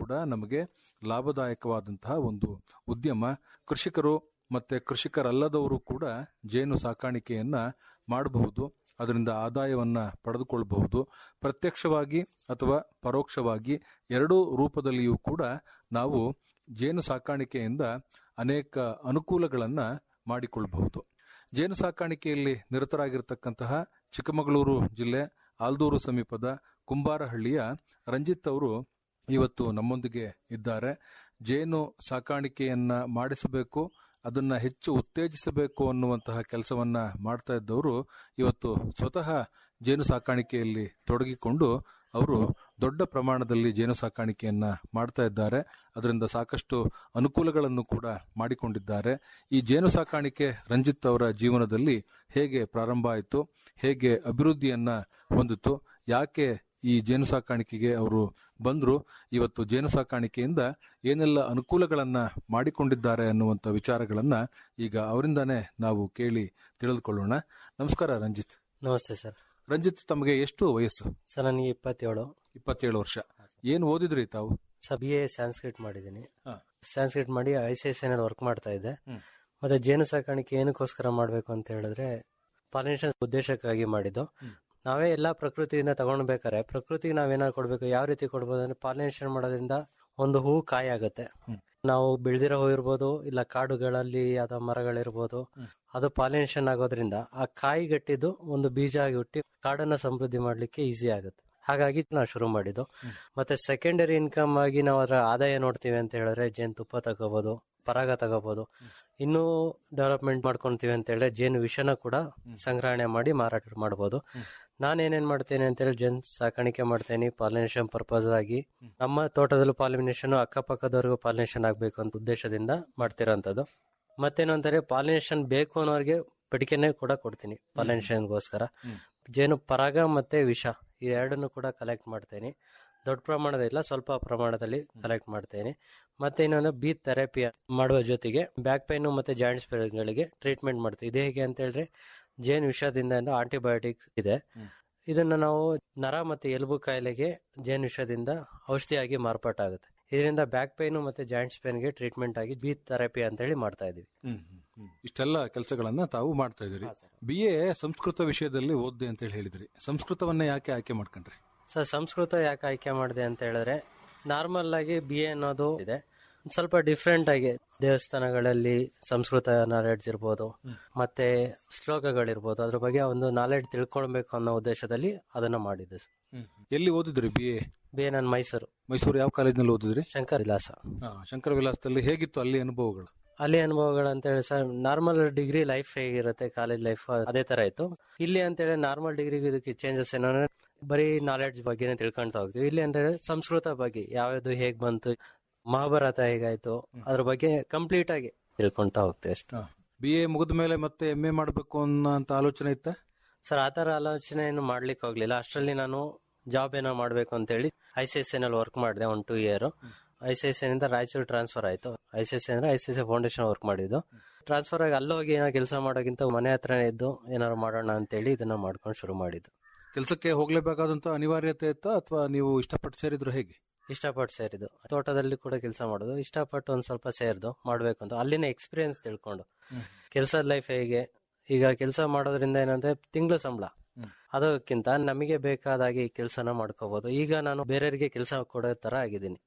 ಕೂಡ ನಮಗೆ ಲಾಭದಾಯಕವಾದಂತಹ ಒಂದು ಉದ್ಯಮ ಕೃಷಿಕರು ಮತ್ತೆ ಕೃಷಿಕರಲ್ಲದವರು ಕೂಡ ಜೇನು ಸಾಕಾಣಿಕೆಯನ್ನ ಮಾಡಬಹುದು ಅದರಿಂದ ಆದಾಯವನ್ನ ಪಡೆದುಕೊಳ್ಳಬಹುದು ಪ್ರತ್ಯಕ್ಷವಾಗಿ ಅಥವಾ ಪರೋಕ್ಷವಾಗಿ ಎರಡೂ ರೂಪದಲ್ಲಿಯೂ ಕೂಡ ನಾವು ಜೇನು ಸಾಕಾಣಿಕೆಯಿಂದ ಅನೇಕ ಅನುಕೂಲಗಳನ್ನ ಮಾಡಿಕೊಳ್ಳಬಹುದು ಜೇನು ಸಾಕಾಣಿಕೆಯಲ್ಲಿ ನಿರತರಾಗಿರ್ತಕ್ಕಂತಹ ಚಿಕ್ಕಮಗಳೂರು ಜಿಲ್ಲೆ ಆಲ್ದೂರು ಸಮೀಪದ ಕುಂಬಾರಹಳ್ಳಿಯ ರಂಜಿತ್ ಅವರು ಇವತ್ತು ನಮ್ಮೊಂದಿಗೆ ಇದ್ದಾರೆ ಜೇನು ಸಾಕಾಣಿಕೆಯನ್ನ ಮಾಡಿಸಬೇಕು ಅದನ್ನ ಹೆಚ್ಚು ಉತ್ತೇಜಿಸಬೇಕು ಅನ್ನುವಂತಹ ಕೆಲಸವನ್ನ ಮಾಡ್ತಾ ಇದ್ದವರು ಇವತ್ತು ಸ್ವತಃ ಜೇನು ಸಾಕಾಣಿಕೆಯಲ್ಲಿ ತೊಡಗಿಕೊಂಡು ಅವರು ದೊಡ್ಡ ಪ್ರಮಾಣದಲ್ಲಿ ಜೇನು ಸಾಕಾಣಿಕೆಯನ್ನ ಮಾಡ್ತಾ ಇದ್ದಾರೆ ಅದರಿಂದ ಸಾಕಷ್ಟು ಅನುಕೂಲಗಳನ್ನು ಕೂಡ ಮಾಡಿಕೊಂಡಿದ್ದಾರೆ ಈ ಜೇನು ಸಾಕಾಣಿಕೆ ರಂಜಿತ್ ಅವರ ಜೀವನದಲ್ಲಿ ಹೇಗೆ ಪ್ರಾರಂಭ ಆಯಿತು ಹೇಗೆ ಅಭಿವೃದ್ಧಿಯನ್ನ ಹೊಂದಿತು ಯಾಕೆ ಈ ಜೇನು ಸಾಕಾಣಿಕೆಗೆ ಅವರು ಬಂದ್ರು ಇವತ್ತು ಜೇನು ಸಾಕಾಣಿಕೆಯಿಂದ ಏನೆಲ್ಲ ಅನುಕೂಲಗಳನ್ನ ಮಾಡಿಕೊಂಡಿದ್ದಾರೆ ಅನ್ನುವಂಥ ವಿಚಾರಗಳನ್ನ ಈಗ ಅವರಿಂದಾನೇ ನಾವು ಕೇಳಿ ತಿಳಿದುಕೊಳ್ಳೋಣ ನಮಸ್ಕಾರ ರಂಜಿತ್ ನಮಸ್ತೆ ಸರ್ ರಂಜಿತ್ ತಮಗೆ ಎಷ್ಟು ವಯಸ್ಸು ಸರ್ ನನಗೆ ಇಪ್ಪತ್ತೇಳು ಇಪ್ಪತ್ತೇಳು ವರ್ಷ ಏನ್ ಓದಿದ್ರಿ ತಾವು ಸರ್ ಬಿ ಎ ಸ್ಯಾನ್ಸ್ಕ್ರಿಟ್ ಮಾಡಿದ್ದೀನಿ ಹಾ. ಸ್ಯಾನ್ಸ್ಕ್ರಿಟ್ ಮಾಡಿ ಐ ಸಿ ಎಸ್ ನಲ್ಲಿ ವರ್ಕ್ ಮಾಡ್ತಾ ಇದ್ದೆ ಹ್ಮ್. ಮತ್ತೆ ಜೇನು ಸಾಕಾಣಿಕೆ ಏನಕ್ಕೋಸ್ಕರ ಮಾಡಬೇಕು ಅಂತ ಹೇಳಿದ್ರೆ ಪಾಲಿನೇಷನ್ ಉದ್ದೇಶಕ್ಕಾಗಿ ಮಾಡಿದ್ದು ಹ್ಮ್. ನಾವೇ ಎಲ್ಲಾ ಪ್ರಕೃತಿಯಿಂದ ತಗೊಂಡ್ಬೇಕಾರೆ ಪ್ರಕೃತಿಗೆ ನಾವೇನಾದ್ರು ಕೊಡ್ಬೇಕು ಯಾವ ರೀತಿ ಕೊಡ್ಬೋದು ಅಂದ್ರೆ ಪಾಲಿನೇಷನ್ ಮಾಡೋದ್ರಿಂದ ಒಂದು ಹೂ ಕಾಯಿ ಆಗುತ್ತೆ ಹ್ಮ್. ನಾವು ಬೆಳೆದಿರೋ ಹೂ ಇರ್ಬೋದು ಇಲ್ಲ ಕಾಡುಗಳಲ್ಲಿ ಯಾವ್ದೋ ಮರಗಳಿರ್ಬೋದು ಹ್ಮ್. ಅದು ಪಾಲಿನೇಷನ್ ಆಗೋದ್ರಿಂದ ಆ ಕಾಯಿ ಗಟ್ಟಿದ್ದು ಒಂದು ಬೀಜ ಆಗಿ ಹುಟ್ಟಿ ಕಾಡನ್ನ ಸಮೃದ್ಧಿ ಮಾಡ್ಲಿಕ್ಕೆ ಈಸಿ ಆಗುತ್ತೆ ಹಾಗಾಗಿ ನಾವು ಶುರು ಮಾಡಿದ್ದು ಹ್ಮ್. ಮತ್ತೆ ಸೆಕೆಂಡರಿ ಇನ್ಕಮ್ ಆಗಿ ನಾವು ಅದರ ಆದಾಯ ನೋಡ್ತೀವಿ ಅಂತ ಹೇಳಿದ್ರೆ ಜೇನುತುಪ್ಪ ತಗೋಬಹುದು ಪರಾಗ ತಗೋಬಹುದು ಇನ್ನೂ ಡೆವಲಪ್ಮೆಂಟ್ ಮಾಡ್ಕೊಂತೀವಿ ಅಂತ ಹೇಳಿದ್ರೆ ಜೇನು ವಿಷನ ಕೂಡ ಸಂಗ್ರಹಣೆ ಮಾಡಿ ಮಾರಾಟ ಮಾಡಬಹುದು ನಾನೇನೇನ್ ಮಾಡ್ತೇನೆ ಅಂತ ಹೇಳಿ ಜೇನು ಸಾಕಾಣಿಕೆ ಮಾಡ್ತೇನೆ ಪಾಲಿನೇಷನ್ ಪರ್ಪಸ್ ಆಗಿ ನಮ್ಮ ತೋಟದಲ್ಲೂ ಪಾಲಿನೇಷನ್ ಅಕ್ಕಪಕ್ಕದವರೆಗೂ ಪಾಲಿನೇಷನ್ ಆಗ್ಬೇಕು ಅಂತ ಉದ್ದೇಶದಿಂದ ಮಾಡ್ತಿರೋಂಥದ್ದು ಮತ್ತೇನಂತಾರೆ ಪಾಲಿನೇಷನ್ ಬೇಕು ಅನ್ನೋರಿಗೆ ಪೆಟಿಕೆನೆ ಕೂಡ ಕೊಡ್ತೀನಿ ಪಾಲಿನೇಷನ್ಗೋಸ್ಕರ ಹ್ಮ್. ಜೇನು ಪರಾಗ ಮತ್ತೆ ವಿಷ ಈ ಎರಡನ್ನು ಕೂಡ ಕಲೆಕ್ಟ್ ಮಾಡ್ತೇನೆ ದೊಡ್ಡ ಪ್ರಮಾಣದಿಲ್ಲ ಸ್ವಲ್ಪ ಪ್ರಮಾಣದಲ್ಲಿ ಕಲೆಕ್ಟ್ ಮಾಡ್ತೇನೆ ಮತ್ತೆ ಇನ್ನೊಂದು ಬಿ ಥೆರಪಿ ಮಾಡುವ ಜೊತೆಗೆ ಬ್ಯಾಕ್ ಪೈನ್ ಮತ್ತೆ ಜಾಯಿಂಟ್ಸ್ ಗಳಿಗೆ ಟ್ರೀಟ್ಮೆಂಟ್ ಮಾಡ್ತೀವಿ ಇದು ಹೇಗೆ ಅಂತ ಹೇಳಿದ್ರೆ ಜೇನು ವಿಷದಿಂದ ಆಂಟಿಬಯೋಟಿಕ್ಸ್ ಇದೆ ಹ್ಮ್. ಇದನ್ನ ನಾವು ನರ ಮತ್ತೆ ಎಲುಬು ಕಾಯಿಲೆಗೆ ಜೇನು ವಿಷದಿಂದ ಔಷಧಿಯಾಗಿ ಮಾರ್ಪಾಟಾಗುತ್ತೆ ಇದರಿಂದ ಬ್ಯಾಕ್ ಪೈನ್ ಮತ್ತೆ ಜಾಯಿಂಟ್ಸ್ ಪೈನ್ಗೆ ಟ್ರೀಟ್ಮೆಂಟ್ ಆಗಿ ಬಿ ಥೆರಪಿ ಅಂತ ಹೇಳಿ ಮಾಡ್ತಾ ಇದೀವಿ ಹ್ಮ್, ಹ್ಮ್, ಹ್ಮ್. ಇಷ್ಟೆಲ್ಲ ಕೆಲಸಗಳನ್ನ ತಾವು ಮಾಡ್ತಾ ಇದ್ದೀರಿ ಬಿ ಎ ಸಂಸ್ಕೃತ ವಿಷಯದಲ್ಲಿ ಓದ್ದೆ ಅಂತ ಹೇಳಿ ಹೇಳಿದ್ರಿ ಸಂಸ್ಕೃತವನ್ನ ಯಾಕೆ ಆಯ್ಕೆ ಮಾಡ್ಕೊಂಡ್ರಿ ಸರ್ ಸಂಸ್ಕೃತ ಯಾಕೆ ಆಯ್ಕೆ ಮಾಡಿದೆ ಅಂತ ಹೇಳಿದ್ರೆ ನಾರ್ಮಲ್ ಆಗಿ ಬಿ ಎ ಅನ್ನೋದು ಇದೆ ಒಂದ್ ಸ್ವಲ್ಪ ಡಿಫ್ರೆಂಟ್ ಆಗಿ ದೇವಸ್ಥಾನಗಳಲ್ಲಿ ಸಂಸ್ಕೃತ ನಾಲೆಡ್ಜ್ ಇರ್ಬೋದು ಮತ್ತೆ ಶ್ಲೋಕಗಳಿರ್ಬೋದು ಅದ್ರ ಬಗ್ಗೆ ಒಂದು ನಾಲೆಡ್ಜ್ ತಿಳ್ಕೊಳ್ಬೇಕು ಅನ್ನೋ ಉದ್ದೇಶದಲ್ಲಿ ಅದನ್ನ ಮಾಡಿದ್ದು ಸರ್ ಎಲ್ಲಿ ಓದಿದ್ರಿ ಬಿ ಎ ಬಿ ಎ ನಾನು ಮೈಸೂರು ಮೈಸೂರು ಯಾವ ಕಾಲೇಜ್ನಲ್ಲಿ ಓದಿದ್ರಿ ಶಂಕರ್ ವಿಲಾಸ ಹಾ, ಶಂಕರ ವಿಲಾಸದಲ್ಲಿ ಹೇಗಿತ್ತು ಅಲ್ಲಿ ಅನುಭವಗಳು ಅಲ್ಲಿ ಅನುಭವಗಳು ಅಂತ ಹೇಳಿ ಸರ್ ನಾರ್ಮಲ್ ಡಿಗ್ರಿ ಲೈಫ್ ಹೇಗಿರುತ್ತೆ ಕಾಲೇಜ್ ಲೈಫ್ ಅದೇ ತರ ಇತ್ತು ಇಲ್ಲಿ ಅಂತ ಹೇಳಿ ನಾರ್ಮಲ್ ಡಿಗ್ರಿ ಇದಕ್ಕೆ ಚೇಂಜಸ್ ಏನೋ ಅಂದ್ರೆ ಬರೀ ನಾಲೆಡ್ಜ್ ಬಗ್ಗೆನೇ ತಿಳ್ಕೊಂತ ಹೋಗ್ತೀವಿ ಇಲ್ಲಿ ಅಂತ ಹೇಳಿ ಸಂಸ್ಕೃತ ಬಗ್ಗೆ ಯಾವ್ದು ಹೇಗ್ ಬಂತು ಮಹಾಭಾರತ ಹೇಗಾಯ್ತು ಅದ್ರ ಬಗ್ಗೆ ಕಂಪ್ಲೀಟ್ ಆಗಿ ತಿಳ್ಕೊಂತ ಹೋಗ್ತೀವಿ ಅಷ್ಟೇ ಬಿ ಎ ಮುಗಿದ ಮೇಲೆ ಮತ್ತೆ ಎಂ ಎ ಮಾಡಬೇಕು ಅನ್ನೋ ಆಲೋಚನೆ ಇತ್ತ ಸರ್ ಆ ತರ ಆಲೋಚನೆ ಏನು ಮಾಡ್ಲಿಕ್ಕೆ ಹೋಗ್ಲಿಲ್ಲ ಅಷ್ಟರಲ್ಲಿ ನಾನು ಜಾಬ್ ಏನೋ ಮಾಡ್ಬೇಕು ಅಂತ ಹೇಳಿ ಐ ಸಿ ಎಸ್ ನಲ್ಲಿ ವರ್ಕ್ ಮಾಡಿದೆ one two year I C S ಇಂದ ರಾಯಚೂರು ಟ್ರಾನ್ಸ್ಫರ್ ಆಯ್ತು ಐ ಸಿ ಎಸ್ ಅಂದ್ರೆ I C S foundation work ಮಾಡಿದ್ದು ಟ್ರಾನ್ಸ್ಫರ್ ಆಗಿ ಅಲ್ಲಿ ಹೋಗಿ ಏನೋ ಕೆಲಸ ಮಾಡೋಕ್ಕಿಂತ ಮನೆ ಹತ್ರನೇ ಇದ್ದು ಏನಾದ್ರು ಮಾಡೋಣ ಅಂತ ಹೇಳಿ ಇದನ್ನ ಮಾಡ್ಕೊಂಡು ಶುರು ಮಾಡಿದ್ದು ಕೆಲಸಕ್ಕೆ ಹೋಗ್ಲೇಬೇಕಾದಂತ ಅನಿವಾರ್ಯತೆ ಇತ್ತ ಅಥವಾ ನೀವು ಇಷ್ಟಪಟ್ಟು ಸೇರಿದ್ರು ಹೇಗೆ ಇಷ್ಟಪಟ್ಟು ಸೇರಿದ್ದು ತೋಟದಲ್ಲಿ ಕೂಡ ಕೆಲಸ ಮಾಡೋದು ಇಷ್ಟಪಟ್ಟು ಒಂದ್ ಸ್ವಲ್ಪ ಸೇರಿದು ಮಾಡ್ಬೇಕು ಅಂತ ಅಲ್ಲಿನ ಎಕ್ಸ್ಪೀರಿಯನ್ಸ್ ತಿಳ್ಕೊಂಡು ಕೆಲಸದ ಲೈಫ್ ಹೇಗೆ ಈಗ ಕೆಲಸ ಮಾಡೋದ್ರಿಂದ ಏನಂದ್ರೆ ತಿಂಗಳು ಸಂಬಳ ಹ್ಮ್. ಅದಕ್ಕಿಂತ ನಮಗೆ ಬೇಕಾದಾಗೆ ಈ ಕೆಲಸನ ಮಾಡ್ಕೋಬಹುದು ಈಗ ನಾನು ಬೇರೆಯವರಿಗೆ ಕೆಲಸ ಕೊಡೋ ತರ ಆಗಿದ್ದೀನಿ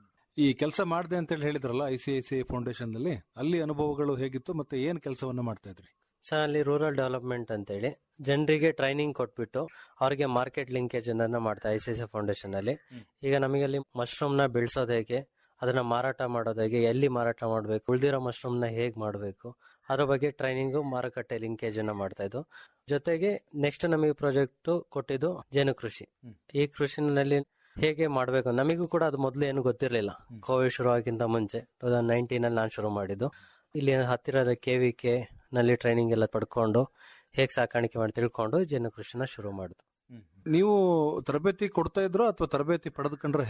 ಈ ಕೆಲಸ ಮಾಡಿದೆ ಅಂತ ಹೇಳಿ ಹೇಳಿದ್ರಲ್ಲ I C I C foundation ನಲ್ಲಿ ಅಲ್ಲಿ ಅನುಭವಗಳು ಹೇಗಿತ್ತು ಮತ್ತೆ ಏನ್ ಕೆಲಸವನ್ನ ಮಾಡ್ತಾ ಇದ್ರಿ ಸರ್ ಅಲ್ಲಿ ರೂರಲ್ ಡೆವಲಪ್ಮೆಂಟ್ ಅಂತೇಳಿ ಜನರಿಗೆ ಟ್ರೈನಿಂಗ್ ಕೊಟ್ಬಿಟ್ಟು ಅವ್ರಿಗೆ ಮಾರ್ಕೆಟ್ ಲಿಂಕೇಜ್ ಅನ್ನ ಮಾಡ್ತಾ ಐ ಸಿ ಸಿ ಫೌಂಡೇಶನ್ ಅಲ್ಲಿ ಈಗ ನಮಗೆ ಅಲ್ಲಿ ಮಶ್ರೂಮ್ ನ ಬೆಳೆಸೋದು ಹೇಗೆ ಅದನ್ನ ಮಾರಾಟ ಮಾಡೋದು ಹೇಗೆ ಎಲ್ಲಿ ಮಾರಾಟ ಮಾಡಬೇಕು ಉಳಿದಿರೋ ಮಶ್ರೂಮ್ ನ ಹೇಗ್ ಮಾಡಬೇಕು ಅದ್ರ ಬಗ್ಗೆ ಟ್ರೈನಿಂಗ್ ಮಾರುಕಟ್ಟೆ ಲಿಂಕೇಜ್ ಅನ್ನ ಮಾಡ್ತಾ ಇದ್ದು ಜೊತೆಗೆ ನೆಕ್ಸ್ಟ್ ನಮಗೆ ಪ್ರಾಜೆಕ್ಟ್ ಕೊಟ್ಟಿದ್ದು ಜೇನು ಕೃಷಿ ಹ್ಮ್. ಈ ಕೃಷಿನಲ್ಲಿ ಹೇಗೆ ಮಾಡಬೇಕು ನಮಗೂ ಕೂಡ ಅದು ಮೊದಲು ಏನು ಗೊತ್ತಿರಲಿಲ್ಲ ಕೋವಿಡ್ ಶುರು ಆಗಿಂತ ಮುಂಚೆ ಟೂ ತೌಸಂಡ್ ನೈನ್ಟೀನ್ ಅಲ್ಲಿ ನಾನು ಶುರು ಮಾಡಿದ್ದು ಇಲ್ಲಿ ಹತ್ತಿರದ ಕೆ ವಿ ಕೆ ನಲ್ಲಿ ಟ್ರೈನಿಂಗ್ ಎಲ್ಲ ಪಡ್ಕೊಂಡು ಹೇಗೆ ಸಾಕಾಣಿಕೆ ಮಾಡಿ ತಿಳ್ಕೊಂಡು ಜೇನು ಕೃಷಿನ ಶುರು ಮಾಡಿದ್ದು ನೀವು ತರಬೇತಿ ಕೊಡ್ತಾ ಇದ್ರು ಅಥವಾ ತರಬೇತಿ ಪಡೆದುಕೊಂಡ್ರೆ ಹೇಗೆ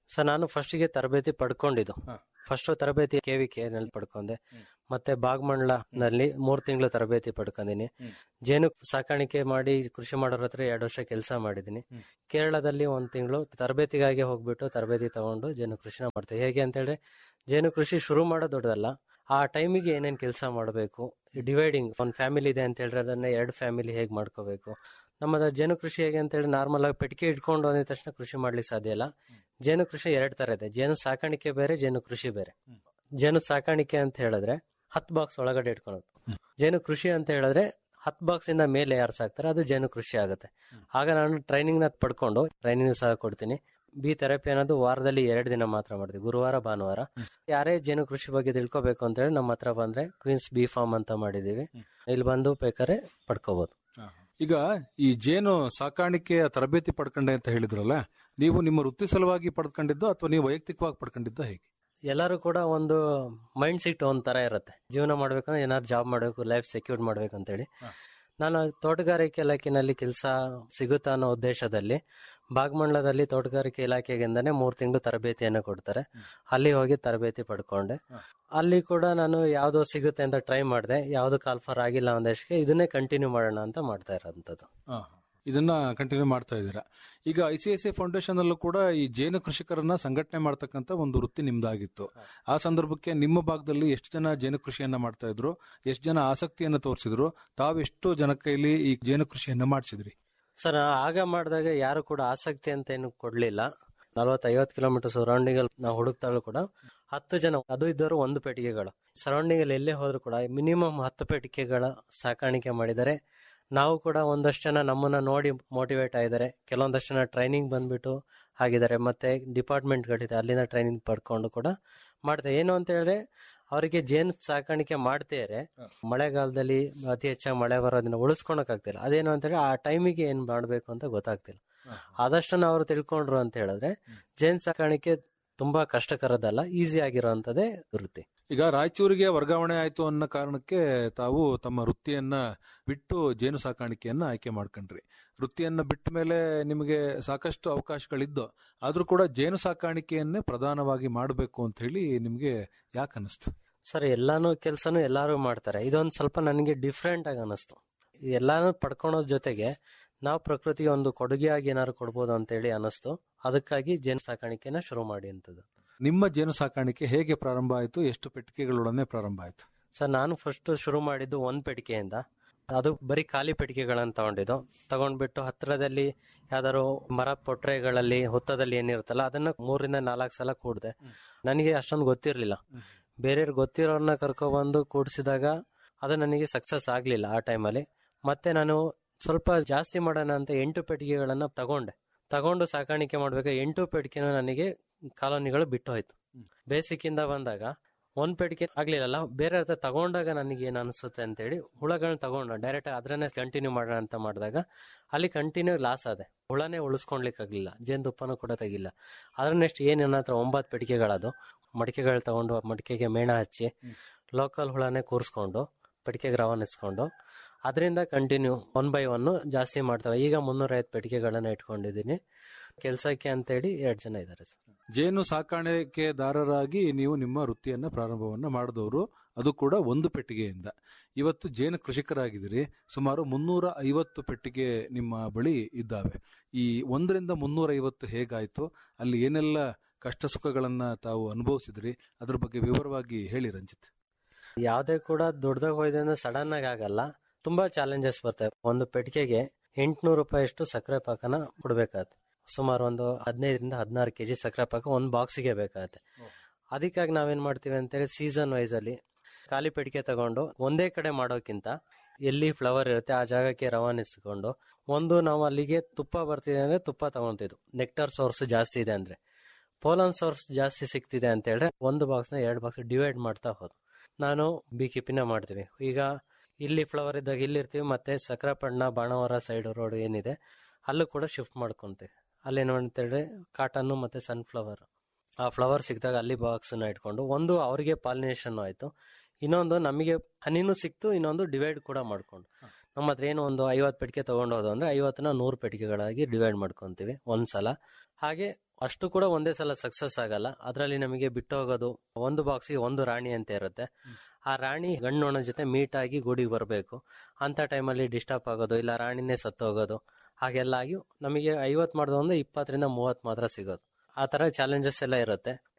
ಸರ್ ನಾನು ಫಸ್ಟಿಗೆ ತರಬೇತಿ ಪಡ್ಕೊಂಡಿದ್ದು ಹಾ. ಫಸ್ಟ್ ತರಬೇತಿ ಕೆ ವಿ ಕೆ ನಲ್ಲಿ ಪಡ್ಕೊಂಡೆ ಹ್ಮ್. ಮತ್ತೆ ಬಾಗ್ಮಂಡ್ಲನಲ್ಲಿ ಮೂರ್ ತಿಂಗಳು ತರಬೇತಿ ಪಡ್ಕೊಂಡಿನಿ ಹ್ಮ್. ಜೇನು ಸಾಕಾಣಿಕೆ ಮಾಡಿ ಕೃಷಿ ಮಾಡೋರ ಹತ್ರ ಎರಡು ವರ್ಷ ಕೆಲಸ ಮಾಡಿದೀನಿ ಹ್ಮ್. ಕೇರಳದಲ್ಲಿ ಒಂದ್ ತಿಂಗಳು ತರಬೇತಿಗಾಗಿ ಹೋಗ್ಬಿಟ್ಟು ತರಬೇತಿ ತಗೊಂಡು ಜೇನು ಕೃಷಿನ ಮಾಡ್ತೇವೆ ಹೇಗೆ ಅಂತ ಹೇಳಿದ್ರೆ ಜೇನು ಕೃಷಿ ಶುರು ಮಾಡೋದು ದೊಡ್ಡದಲ್ಲ ಆ ಟೈಮಿಗೆ ಏನೇನ್ ಕೆಲಸ ಮಾಡಬೇಕು ಡಿವೈಡಿಂಗ್ ಒಂದ್ ಫ್ಯಾಮಿಲಿ ಇದೆ ಅಂತ ಹೇಳಿದ್ರೆ ಅದನ್ನ ಎರಡು ಫ್ಯಾಮಿಲಿ ಹೇಗ್ ಮಾಡ್ಕೋಬೇಕು ನಮ್ಮದ ಜೇನು ಕೃಷಿ ಹೇಗೆ ಅಂತ ಹೇಳಿ ನಾರ್ಮಲ್ ಆಗಿ ಪೆಟ್ಟಿಗೆ ಇಟ್ಕೊಂಡು ಅಂದಿದ ತಕ್ಷಣ ಕೃಷಿ ಮಾಡ್ಲಿಕ್ಕೆ ಸಾಧ್ಯ ಇಲ್ಲ ಜೇನು ಕೃಷಿ ಎರಡ್ ತರ ಇದೆ ಜೇನು ಸಾಕಾಣಿಕೆ ಬೇರೆ ಜೇನು ಕೃಷಿ ಬೇರೆ ಹ್ಮ್. ಜೇನು ಸಾಕಾಣಿಕೆ ಅಂತ ಹೇಳಿದ್ರೆ ಹತ್ತು ಬಾಕ್ಸ್ ಒಳಗಡೆ ಇಟ್ಕೊಳೋದು ಹ್ಮ್. ಜೇನು ಕೃಷಿ ಅಂತ ಹೇಳಿದ್ರೆ ಹತ್ತು ಬಾಕ್ಸ್ ಇಂದ ಮೇಲೆ ಯಾರು ಸಾಕ್ತಾರೆ ಅದು ಜೇನು ಕೃಷಿ ಆಗುತ್ತೆ ಹ್ಮ್. ಆಗ ನಾನು ಟ್ರೈನಿಂಗ್ ನ ಪಡ್ಕೊಂಡು ಟ್ರೈನಿಂಗ್ ಸಹ ಕೊಡ್ತೀನಿ ಬಿ ಥೆರಪಿ ಅನ್ನೋದು ವಾರದಲ್ಲಿ ಎರಡು ದಿನ ಮಾತ್ರ ಮಾಡ್ತೀವಿ ಗುರುವಾರ ಭಾನುವಾರ ಹ್ಮ್. ಯಾರೇ ಜೇನು ಕೃಷಿ ಬಗ್ಗೆ ತಿಳ್ಕೊಬೇಕು ಅಂತ ಹೇಳಿ ನಮ್ಮ ಹತ್ರ ಬಂದ್ರೆ ಕ್ವೀನ್ಸ್ ಬಿ ಫಾರ್ಮ್ ಅಂತ ಮಾಡಿದೀವಿ ಹ್ಮ್. ಇಲ್ಲಿ ಬಂದು ಬೇಕಾದ್ರೆ ಪಡ್ಕೋಬಹುದು ಈಗ ಈ ಜೇನು ಸಾಕಾಣಿಕೆಯ ತರಬೇತಿ ಪಡ್ಕೊಂಡೆ ಅಂತ ಹೇಳಿದ್ರಲ್ಲ ನೀವು ನಿಮ್ಮ ವೃತ್ತಿ ಸಲುವಾಗಿ ಪಡ್ಕೊಂಡಿದ್ದೋ ಅಥವಾ ನೀವು ವೈಯಕ್ತಿಕವಾಗಿ ಪಡ್ಕೊಂಡಿದ್ದೋ ಹೇಗೆ ಎಲ್ಲರೂ ಕೂಡ ಒಂದು ಮೈಂಡ್ ಸೆಟ್ ಒಂದ್ ತರ ಇರುತ್ತೆ ಜೀವನ ಮಾಡ್ಬೇಕಂದ್ರೆ ಏನಾದ್ರು ಜಾಬ್ ಮಾಡಬೇಕು ಲೈಫ್ ಸೆಕ್ಯೂರ್ ಮಾಡ್ಬೇಕು ಅಂತೇಳಿ ಹ. ನಾನು ತೋಟಗಾರಿಕೆ ಇಲಾಖೆನಲ್ಲಿ ಕೆಲಸ ಸಿಗುತ್ತಾ ಅನ್ನೋ ಉದ್ದೇಶದಲ್ಲಿ ಬಾಗಮಂಡಲದಲ್ಲಿ ತೋಟಗಾರಿಕೆ ಇಲಾಖೆಗಿಂದಾನೆ ಮೂರ್ ತಿಂಗಳು ತರಬೇತಿಯನ್ನು ಕೊಡ್ತಾರೆ ಹ್ಮ್. ಅಲ್ಲಿ ಹೋಗಿ ತರಬೇತಿ ಪಡ್ಕೊಂಡೆ ಹ. ಅಲ್ಲಿ ಕೂಡ ನಾನು ಯಾವ್ದೋ ಸಿಗುತ್ತೆ ಅಂತ ಟ್ರೈ ಮಾಡಿದೆ ಯಾವ್ದು ಕಾಲ್ಫರ್ ಆಗಿಲ್ಲ ಒಂದಷ್ಟಕ್ಕೆ ಇದನ್ನೇ ಕಂಟಿನ್ಯೂ ಮಾಡೋಣ ಅಂತ ಮಾಡ್ತಾ ಇರೋಂಥದ್ದು ಇದನ್ನ ಕಂಟಿನ್ಯೂ ಮಾಡ್ತಾ ಇದ್ದೀರಾ ಈಗ I C I C foundation ಅಲ್ಲೂ ಕೂಡ ಈ ಜೇನು ಕೃಷಿಕರನ್ನ ಸಂಘಟನೆ ಮಾಡ್ತಕ್ಕಂತ ಒಂದು ವೃತ್ತಿ ನಿಮ್ದಾಗಿತ್ತು ಆ ಸಂದರ್ಭಕ್ಕೆ ನಿಮ್ಮ ಭಾಗದಲ್ಲಿ ಎಷ್ಟು ಜನ ಜೇನು ಕೃಷಿಯನ್ನ ಮಾಡ್ತಾ ಇದ್ರು ಎಷ್ಟು ಜನ ಆಸಕ್ತಿಯನ್ನ ತೋರಿಸಿದ್ರು ತಾವೆಷ್ಟು ಜನ ಕೈಲಿ ಈ ಜೇನು ಕೃಷಿಯನ್ನ ಮಾಡಿಸಿದ್ರಿ ಸರ್ ಆಗ ಮಾಡಿದಾಗ ಯಾರು ಕೂಡ ಆಸಕ್ತಿ ಅಂತ ಏನು ಕೊಡ್ಲಿಲ್ಲ ನಲವತ್ತು ಐವತ್ತು ಕಿಲೋಮೀಟರ್ ಸರೌಂಡಿಂಗ್ ಅಲ್ಲಿ ನಾವು ಹುಡುಕ್ತಾಳು ಕೂಡ ಹತ್ತು ಜನ ಅದು ಇದ್ದವರು ಒಂದು ಪೆಟ್ಟಿಗೆಗಳು ಸರೌಂಡಿಂಗ್ ಅಲ್ಲಿ ಎಲ್ಲೇ ಹೋದ್ರು ಕೂಡ ಮಿನಿಮಮ್ ಹತ್ತು ಪೆಟ್ಟಿಗೆಗಳ ಸಾಕಾಣಿಕೆ ಮಾಡಿದರೆ ನಾವು ಕೂಡ ಒಂದಷ್ಟು ಜನ ನಮ್ಮನ್ನ ನೋಡಿ ಮೋಟಿವೇಟ್ ಆಗಿದ್ದಾರೆ ಕೆಲವೊಂದಷ್ಟು ಜನ ಟ್ರೈನಿಂಗ್ ಬಂದ್ಬಿಟ್ಟು ಆಗಿದ್ದಾರೆ ಮತ್ತೆ ಡಿಪಾರ್ಟ್ಮೆಂಟ್ಗಳಿದೆ ಅಲ್ಲಿಂದ ಟ್ರೈನಿಂಗ್ ಪಡ್ಕೊಂಡು ಕೂಡ ಮಾಡ್ತಾರೆ ಏನು ಅಂತ ಹೇಳಿದ್ರೆ ಅವರಿಗೆ ಜೇನು ಸಾಕಾಣಿಕೆ ಮಾಡ್ತಿದ್ದಾರೆ ಹ. ಮಳೆಗಾಲದಲ್ಲಿ ಅತಿ ಹೆಚ್ಚಾಗಿ ಮಳೆ ಬರೋದನ್ನ ಉಳಿಸ್ಕೊಳಕ್ ಆಗ್ತಿಲ್ಲ ಅದೇನು ಅಂತ ಹೇಳಿ ಆ ಟೈಮಿಗೆ ಏನ್ ಮಾಡ್ಬೇಕು ಅಂತ ಗೊತ್ತಾಗ್ತಿಲ್ಲ ಆದಷ್ಟನ್ನ ಅವರು ತಿಳ್ಕೊಂಡ್ರು ಅಂತ ಹೇಳಿದ್ರೆ ಜೇನ್ ಸಾಕಾಣಿಕೆ ತುಂಬಾ ಕಷ್ಟಕರದಲ್ಲ ಈಸಿ ಆಗಿರೋಂಥದ್ದೇ ವೃತ್ತಿ ಈಗ ರಾಯಚೂರಿಗೆ ವರ್ಗಾವಣೆ ಆಯ್ತು ಅನ್ನೋ ಕಾರಣಕ್ಕೆ ತಾವು ತಮ್ಮ ವೃತ್ತಿಯನ್ನ ಬಿಟ್ಟು ಜೇನು ಸಾಕಾಣಿಕೆಯನ್ನ ಆಯ್ಕೆ ಮಾಡ್ಕೊಂಡ್ರಿ ವೃತ್ತಿಯನ್ನ ಬಿಟ್ಟ ಮೇಲೆ ನಿಮಗೆ ಸಾಕಷ್ಟು ಅವಕಾಶಗಳಿದ್ದು ಆದ್ರೂ ಕೂಡ ಜೇನು ಸಾಕಾಣಿಕೆಯನ್ನೇ ಪ್ರಧಾನವಾಗಿ ಮಾಡಬೇಕು ಅಂತ ಹೇಳಿ ನಿಮ್ಗೆ ಯಾಕೆ ಅನಿಸ್ತು ಸರ್ ಎಲ್ಲಾನು ಕೆಲ್ಸನು ಎಲ್ಲಾರು ಮಾಡ್ತಾರೆ ಇದೊಂದು ಸ್ವಲ್ಪ ನನಗೆ ಡಿಫ್ರೆಂಟ್ ಆಗಿ ಅನಿಸ್ತು ಎಲ್ಲಾನು ಪಡ್ಕೊಳೋದ್ ಜೊತೆಗೆ ನಾವು ಪ್ರಕೃತಿಗೆ ಒಂದು ಕೊಡುಗೆಯಾಗಿ ಏನಾದ್ರು ಕೊಡ್ಬೋದು ಅಂತ ಹೇಳಿ ಅನಿಸ್ತು ಅದಕ್ಕಾಗಿ ಜೇನು ಸಾಕಾಣಿಕೆನ ಶುರು ಮಾಡಿ ಅಂತದ್ದು ನಿಮ್ಮ ಜೇನು ಸಾಕಾಣಿಕೆ ಹೇಗೆ ಪ್ರಾರಂಭ ಆಯ್ತು ಎಷ್ಟು ಪೆಟ್ಟಿಗೆಗಳೊಡನೆ ಪ್ರಾರಂಭ ಆಯ್ತು ಸರ್ ನಾನು ಫಸ್ಟ್ ಶುರು ಮಾಡಿದ್ದು ಒಂದ್ ಪೆಟ್ಟಿಗೆಯಿಂದ ಅದು ಬರೀ ಖಾಲಿ ಪೆಟ್ಟಿಗೆಗಳನ್ನ ತಗೊಂಡಿದ್ದು ತಗೊಂಡ್ಬಿಟ್ಟು ಹತ್ರದಲ್ಲಿ ಯಾವ್ದಾದ್ರು ಮರ ಪೊಟ್ರೆಗಳಲ್ಲಿ ಹುತ್ತದಲ್ಲಿ ಏನಿರುತ್ತಲ್ಲ ಅದನ್ನ ಮೂರಿಂದ ನಾಲ್ಕು ಸಲ ಕೂಡ್ದೆ ನನಗೆ ಅಷ್ಟೊಂದು ಗೊತ್ತಿರ್ಲಿಲ್ಲ ಬೇರೆಯವ್ರಿಗೆ ಗೊತ್ತಿರೋರ್ನ ಕರ್ಕೊಬಂದು ಕೂಡಿಸಿದಾಗ ಅದು ನನಗೆ ಸಕ್ಸಸ್ ಆಗ್ಲಿಲ್ಲ ಆ ಟೈಮಲ್ಲಿ ಮತ್ತೆ ನಾನು ಸ್ವಲ್ಪ ಜಾಸ್ತಿ ಮಾಡೋಣ ಅಂತ ಎಂಟು ಪೆಟ್ಟಿಗೆಗಳನ್ನ ತಗೊಂಡೆ ತಗೊಂಡು ಸಾಕಾಣಿಕೆ ಮಾಡ್ಬೇಕು ಎಂಟು ಪೆಟ್ಟಿಗೆನ ನನಗೆ ಕಾಲೋನಿಗಳು ಬಿಟ್ಟು ಹೋಯ್ತು ಹ್ಮ್. ಬೇಸಿಕ್ಕಿಂದ ಬಂದಾಗ ಒಂದ್ ಪೆಟ್ಟಿಗೆ ಆಗ್ಲಿಲ್ಲಲ್ಲ ಬೇರೆ ಹತ್ರ ತಗೊಂಡಾಗ ನನಗೆ ಏನ್ ಅನ್ಸುತ್ತೆ ಅಂತೇಳಿ ಹುಳಗಳನ್ನ ತಗೊಂಡು ಡೈರೆಕ್ಟ್ ಅದ್ರನ್ನೇ ಕಂಟಿನ್ಯೂ ಮಾಡೋಣ ಅಂತ ಮಾಡಿದಾಗ ಅಲ್ಲಿ ಕಂಟಿನ್ಯೂ ಲಾಸ್ ಆದೆ ಹುಳನೇ ಉಳಿಸ್ಕೊಳ್ಲಿಕ್ಕೆ ಆಗ್ಲಿಲ್ಲ ಜೇನುತುಪ್ಪನೂ ಕೂಡ ತೆಗಿಲ್ಲ ಅದ್ರ ನೆಕ್ಸ್ಟ್ ಏನ್ ನನ್ನ ಹತ್ರ ಒಂಬತ್ತು ಪೆಟ್ಟಿಗೆಗಳದು ಮಡಿಕೆಗಳು ತಗೊಂಡು ಮಡಿಕೆಗೆ ಮೇಣ ಹಚ್ಚಿ ಹ್ಮ್. ಲೋಕಲ್ ಹುಳನೇ ಕೂರಿಸ್ಕೊಂಡು ಪೆಟ್ಟಿಗೆಗೆ ರವಾನಿಸ್ಕೊಂಡು ಅದರಿಂದ ಕಂಟಿನ್ಯೂ ಒನ್ ಬೈ ಒನ್ ಜಾಸ್ತಿ ಮಾಡ್ತವೆ ಈಗ ಮುನ್ನೂರೈವತ್ತು ಪೆಟ್ಟಿಗೆಗಳನ್ನ ಇಟ್ಕೊಂಡಿದ್ದೀನಿ ಕೆಲ್ಸಕ್ಕೆ ಅಂತೇಳಿ ಎರಡ್ ಜನ ಇದ್ದಾರೆ ಸರ್ ಜೇನು ಸಾಕಾಣಿಕೆದಾರರಾಗಿ ನೀವು ನಿಮ್ಮ ವೃತ್ತಿಯನ್ನ ಪ್ರಾರಂಭವನ್ನ ಮಾಡಿದವರು ಅದು ಕೂಡ ಒಂದು ಪೆಟ್ಟಿಗೆಯಿಂದ ಇವತ್ತು ಜೇನು ಕೃಷಿಕರಾಗಿದ್ದೀರಿ ಸುಮಾರು ಮುನ್ನೂರ ಐವತ್ತು ಪೆಟ್ಟಿಗೆ ನಿಮ್ಮ ಬಳಿ ಇದ್ದಾವೆ ಈ ಒಂದರಿಂದ ಮುನ್ನೂರ ಐವತ್ತು ಹೇಗಾಯ್ತು ಅಲ್ಲಿ ಏನೆಲ್ಲ ಕಷ್ಟ ಸುಖಗಳನ್ನ ತಾವು ಅನುಭವಿಸಿದ್ರಿ ಅದ್ರ ಬಗ್ಗೆ ವಿವರವಾಗಿ ಹೇಳಿ ರಂಜಿತ್ ಯಾವ್ದೇ ಕೂಡ ದೊಡ್ಡದಾಗ ಹೋಯ್ದೆ ಅಂದ್ರೆ ಸಡನ್ ಆಗಿ ಆಗಲ್ಲ ತುಂಬಾ ಚಾಲೆಂಜಸ್ ಬರ್ತವೆ ಒಂದು ಪೆಟ್ಟಿಗೆಗೆ ಎಂಟ್ನೂರು ರೂಪಾಯಿ ಅಷ್ಟು ಸಕ್ಕರೆ ಪಾಕನ ಕೊಡ್ಬೇಕಾಗತ್ತೆ ಸುಮಾರು ಒಂದು ಹದಿನೈದರಿಂದ ಹದಿನಾರು ಕೆಜಿ ಸಕ್ಕರೆ ಪಾಕ ಒಂದು ಬಾಕ್ಸಿಗೆ ಬೇಕಾಗತ್ತೆ ಅದಕ್ಕಾಗಿ ನಾವೇನ್ ಮಾಡ್ತೀವಿ ಅಂತೇಳಿ ಸೀಸನ್ ವೈಸ್ ಅಲ್ಲಿ ಖಾಲಿ ಪೆಟ್ಟಿಗೆ ತಗೊಂಡು ಒಂದೇ ಕಡೆ ಮಾಡೋಕ್ಕಿಂತ ಎಲ್ಲಿ ಫ್ಲವರ್ ಇರುತ್ತೆ ಆ ಜಾಗಕ್ಕೆ ರವಾನಿಸ್ಕೊಂಡು ಒಂದು ನಾವು ಅಲ್ಲಿಗೆ ತುಪ್ಪ ಬರ್ತಿದೆ ಅಂದ್ರೆ ತುಪ್ಪ ತಗೊಂತಿದ್ವು ನೆಕ್ಟರ್ ಸೋರ್ಸ್ ಜಾಸ್ತಿ ಇದೆ ಅಂದ್ರೆ ಪೋಲನ್ ಸೋರ್ಸ್ ಜಾಸ್ತಿ ಸಿಗ್ತಿದೆ ಅಂತ ಹೇಳಿದ್ರೆ ಒಂದು ಬಾಕ್ಸ್ನ ಎರಡು ಬಾಕ್ಸ್ ಡಿವೈಡ್ ಮಾಡ್ತಾ ಹೋದ್ ನಾನು ಬಿ ಕಿಪಿನ ಮಾಡ್ತೀನಿ ಈಗ ಇಲ್ಲಿ ಫ್ಲವರ್ ಇದ್ದಾಗ ಇಲ್ಲಿ ಇರ್ತೀವಿ ಮತ್ತೆ ಸಕ್ರಪಣ್ಣ ಬಾಣವರ ಸೈಡ್ ರೋಡ್ ಏನಿದೆ ಅಲ್ಲೂ ಕೂಡ ಶಿಫ್ಟ್ ಮಾಡ್ಕೊಂತೀವಿ ಅಲ್ಲೇನು ಅಂತ ಹೇಳಿದ್ರೆ ಕಾಟನ್ನು ಮತ್ತೆ ಸನ್ಫ್ಲವರ್ ಆ ಫ್ಲವರ್ ಸಿಕ್ಕಿದಾಗ ಅಲ್ಲಿ ಬಾಕ್ಸ್ ನ ಇಟ್ಕೊಂಡು ಒಂದು ಅವರಿಗೆ ಪಾಲಿನೇಷನ್ ಆಯ್ತು ಇನ್ನೊಂದು ನಮಗೆ ಹನಿನೂ ಸಿಕ್ತು ಇನ್ನೊಂದು ಡಿವೈಡ್ ಕೂಡ ಮಾಡ್ಕೊಂಡು ನಮ್ಮ ಹತ್ರ ಏನು ಒಂದು ಐವತ್ತು ಪೆಟ್ಟಿಗೆ ತಗೊಂಡು ಹೋದ ಅಂದ್ರೆ ಐವತ್ತನ್ನ ನೂರು ಪೆಟ್ಟಿಗೆಗಳಾಗಿ ಡಿವೈಡ್ ಮಾಡ್ಕೊಂತೀವಿ ಒಂದ್ಸಲ ಹಾಗೆ ಅಷ್ಟು ಕೂಡ ಒಂದೇ ಸಲ ಸಕ್ಸಸ್ ಆಗಲ್ಲ ಅದರಲ್ಲಿ ನಮಗೆ ಬಿಟ್ಟು ಹೋಗೋದು ಒಂದು ಬಾಕ್ಸಿಗೆ ಒಂದು ರಾಣಿ ಅಂತ ಇರುತ್ತೆ ಆ ರಾಣಿ ಗಂಡು ಜೊತೆ ಮೀಟ್ ಆಗಿ ಗೂಡಿಗೆ ಬರಬೇಕು ಅಂತ ಟೈಮಲ್ಲಿ ಡಿಸ್ಟರ್ಬ್ ಆಗೋದು ಇಲ್ಲ ರಾಣಿನೇ ಸತ್ತೋಗೋದು ಹಾಗೆಲ್ಲ ಆಗಿ ನಮಗೆ ಐವತ್ತು ಮಾಡಿದ ಒಂದು ಇಪ್ಪತ್ತರಿಂದ ಮೂವತ್ತು ಮಾತ್ರ ಸಿಗೋದು ಆ ತರ ಚಾಲೆಂಜಸ್ ಎಲ್ಲ ಇರುತ್ತೆ